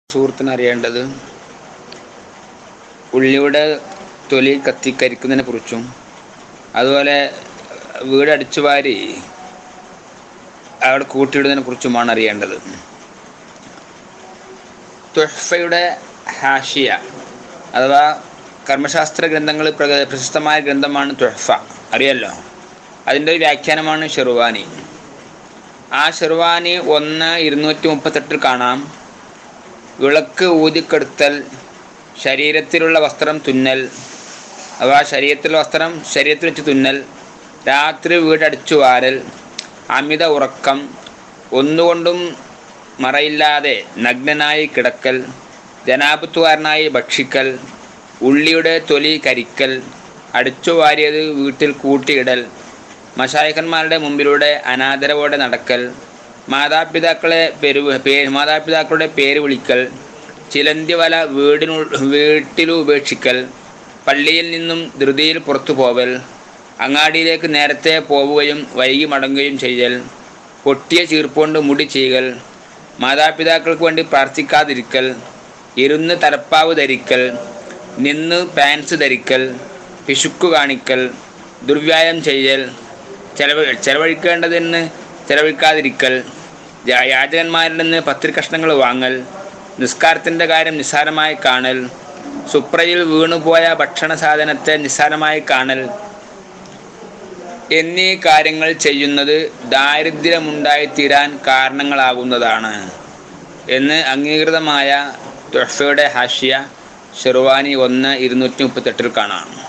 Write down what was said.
സുഹൃത്തിന് അറിയേണ്ടത് ഉള്ളിയുടെ തൊലി കത്തിക്കരിക്കുന്നതിനെ കുറിച്ചും അതുപോലെ വീട് അടിച്ചു വാരി അവിടെ കൂട്ടിയിടുന്നതിനെ കുറിച്ചുമാണ് അറിയേണ്ടത് തുഹ്ഫയുടെ ഹാഷിയ അഥവാ കർമ്മശാസ്ത്ര ഗ്രന്ഥങ്ങൾ പ്രക- പ്രശസ്തമായ ഗ്രന്ഥമാണ് തുഹ്ഫ അറിയല്ലോ അതിൻ്റെ ഒരു വ്യാഖ്യാനമാണ് ഷെർവാനി ആ ഷെർവാനി ഒന്ന് ഇരുന്നൂറ്റി മുപ്പത്തെട്ടിൽ കാണാം വിളക്ക് ഊതിക്കെടുത്തൽ ശരീരത്തിലുള്ള വസ്ത്രം തുന്നൽ അഥവാ ശരീരത്തിലുള്ള വസ്ത്രം ശരീരത്തിൽ വെച്ച് തുന്നൽ രാത്രി വീടടിച്ചു വാരൽ അമിത ഉറക്കം ഒന്നുകൊണ്ടും മറയില്ലാതെ നഗ്നനായി കിടക്കൽ ജനാപത്തുകാരനായി ഭക്ഷിക്കൽ ഉള്ളിയുടെ തൊലി കരിക്കൽ അടിച്ചു വാരിയത് വീട്ടിൽ കൂട്ടിയിടൽ മഷായഖന്മാരുടെ മുമ്പിലൂടെ അനാദരവോടെ നടക്കൽ മാതാപിതാക്കളെ പെരു പേ മാതാപിതാക്കളുടെ പേര് വിളിക്കൽ ചിലന്തി വല വീടിനു വീട്ടിൽ ഉപേക്ഷിക്കൽ പള്ളിയിൽ നിന്നും ധൃതിയിൽ പുറത്തു പോവൽ അങ്ങാടിയിലേക്ക് നേരത്തെ പോവുകയും വൈകി മടങ്ങുകയും ചെയ്യൽ പൊട്ടിയ ചീർപ്പുകൊണ്ട് മുടി ചെയ്യൽ മാതാപിതാക്കൾക്ക് വേണ്ടി പ്രാർത്ഥിക്കാതിരിക്കൽ ഇരുന്ന് തലപ്പാവ് ധരിക്കൽ നിന്ന് പാൻസ് ധരിക്കൽ പിശുക്കു കാണിക്കൽ ദുർവ്യായം ചെയ്യൽ ചെലവ് ചെലവഴിക്കേണ്ടതിന് ചെലവഴിക്കാതിരിക്കൽ യാ- യാചകന്മാരിൽ നിന്ന് പത്രികഷ്ണങ്ങൾ വാങ്ങൽ നിസ്കാരത്തിൻ്റെ കാര്യം നിസ്സാരമായി കാണൽ സുപ്രയിൽ വീണുപോയ ഭക്ഷണ സാധനത്തെ നിസ്സാരമായി കാണൽ എന്നീ കാര്യങ്ങൾ ചെയ്യുന്നത് ദാരിദ്ര്യമുണ്ടായിത്തീരാൻ കാരണങ്ങളാകുന്നതാണ് എന്ന് അംഗീകൃതമായ തൊഹഫയുടെ ഹാഷിയ ഷെർവാനി ഒന്ന് ഇരുന്നൂറ്റി മുപ്പത്തെട്ടിൽ കാണാം